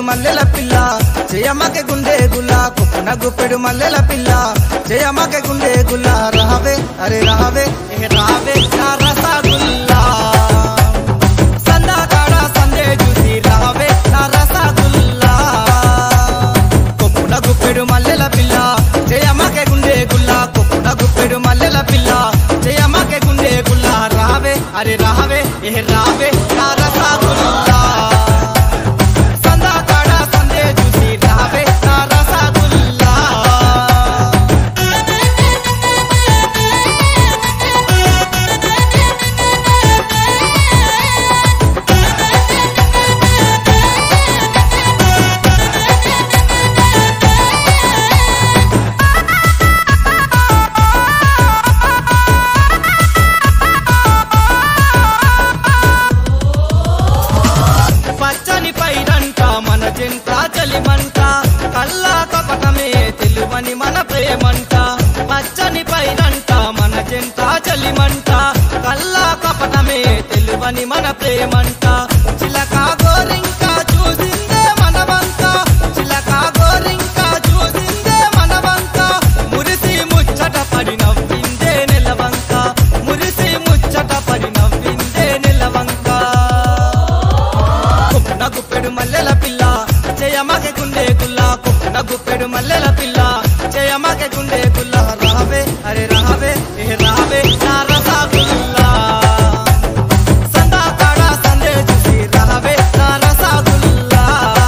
మల్లెల పిల్ల చేయమ్మకి గుండె గుల్ల కుప్పన గుప్పెడు మల్లెల పిల్ల చేయమ్మకి గుండె గుల్ల రావే అరే రావే ఏ రావే నా రసగుల్లా సందాకాడ సందే చూసి రావే నా రసగుల్లా కొప్పున గుప్పెడు మల్లెల పిల్ల చేయమ్మకి గుండె గుల్ల కొప్పున గుప్పెడు మల్లెల పిల్ల చేయమ్మకి గుండె గుల్ల రావే అరే రావే ఏ రావే నా రసగుల్లా సందాకాడ సందే చూసి రావే నా రసగుల్లా పచ్చని పైరంట మన జంట చలిమంట కల్లా కపటమే తెలువని మన ప్రేమంట పచ్చని పైరంట మన జంట చలిమంట కల్లా కపటమే తెలువని మన ప్రేమంట చిలక గోరింక చూసిందే మనవంత చిలక గోరింక చూసిందే మనవంత మురిసి ముచ్చట పడి నవ్విందే నెలవంక మురిసి ముచ్చట పడి నవ్విందే నెలవంక కుప్పున గుప్పెడు మల్లెల పిల్ల చేయమగె గుండె గుల్ల కుప్పున గుప్పెడు మల్లెల పిల్ల చేయమగె గుండె గుల్ల రావే అరే రావే ఏ రావే నా రసగుల్లా సందాకాడ సందే చూసి రావే నా రసగుల్లా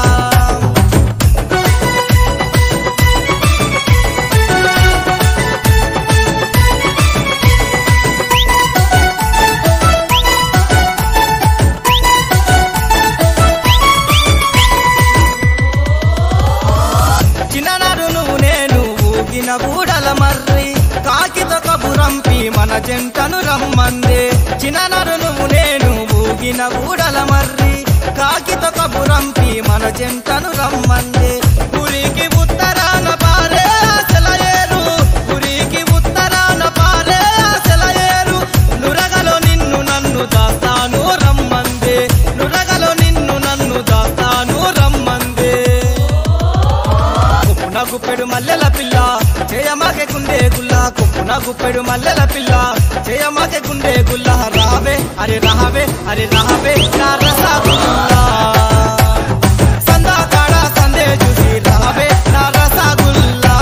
చిన్ననాడు నువ్వు నేను ఊగిన ఊడల మర్రి కాకితో కబురంపి మన జంటను రమ్మందే చిన్ననాడు నువ్వు నేను ఊగిన ఊడల మర్రి కాకితో కబురంపి మన జంటను రమ్మందే పురికి ఉత్తరాన పారే సెలయేరు పురికి ఉత్తరాన పారే సెలయేరు నురగలో నిన్ను నన్ను దాస్తాను రమ్మందే నురగలో నిన్ను నన్ను దాస్తాను రమ్మందే కుప్పున గుప్పెడు మల్లెల పిల్ల చేయమాకే గుండె గుల్ల కుప్పున గుప్పెడు మల్లెల పిల్ల చేయమాకే గుండె గుల్ల రావే అరే రావే అరే రావే నా రసగుల్లా సందాకాడ సందే చూసి రావే నా రసగుల్లా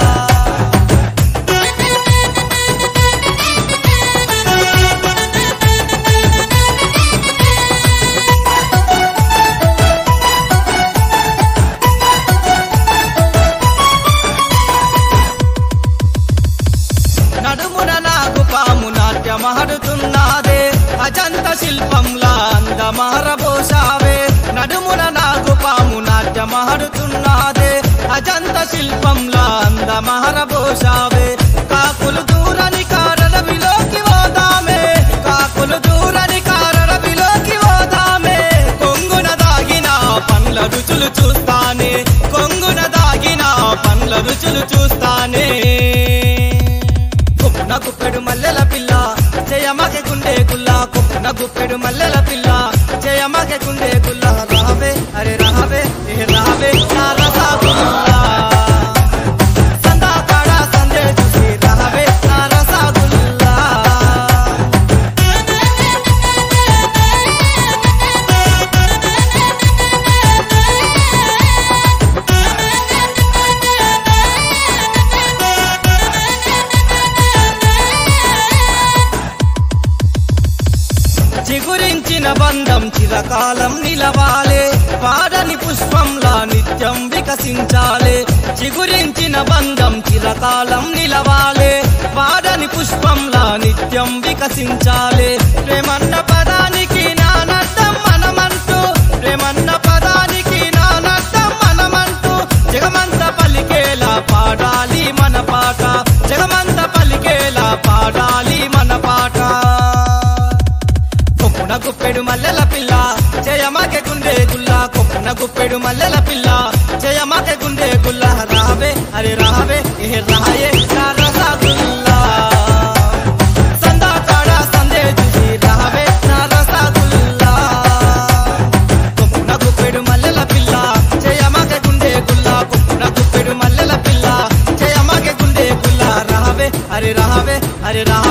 నడుమున నాగు పాము నాట్యమహడుతున్నదే అజంత శిల్పంలా అందమారబోసావే నడుమున నాగు పాము నాట్యమహడుతున్నదే అజంత శిల్పంలా అందమారబోసావే కాకులు దూరని కారడవిలోకి పోదామే కాకులు దూరని కారడవిలోకి పోదామే కొంగున దాగిన పండ్ల రుచులు చూస్తానే కొంగున దాగిన పండ్ల రుచులు చూస్తానే కుప్పున గుప్పెడు మల్లెల పిల్ల జయమగె గుండె గుల్ల కుప్పున గుప్పెడు మల్లెల పిల్ల జయమగె గుండె గుల్ల రావే అరే రావే ఏ రావే నా రసగుల్లా సందాకాడ సందే చూసి రావే నా రసగుల్లా చిగురించిన బంధం చిరకాలం నిలవాలే పాడని పుష్పంలా నిత్యం వికసించాలే చిగురించిన బంధం చిరకాలం నిలవాలే పాడని పుష్పంలా నిత్యం వికసించాలే ప్రేమన్న పదానికి నానర్థం మనమంటూ ప్రేమన్న పదానికి నానర్థం మనమంటూ జగమంత పలికేలా పాడాలి మన పాట జగమంత పలికేలా పాడాలి మన పాట కొప్పున గుప్పెడు మల్లెల పిల్ల జయమాకే గుండె గుల్ల కొప్పున గుప్పెడు మల్లెల పిల్ల జయమాకే గుండె గుల్ల రావే అరే రావే ఏ రాయే నా రసగుల్లా సందాకాడ సందే చూసి రావే నా రసగుల్లా కొప్పున గుప్పెడు మల్లెల పిల్ల అరే రా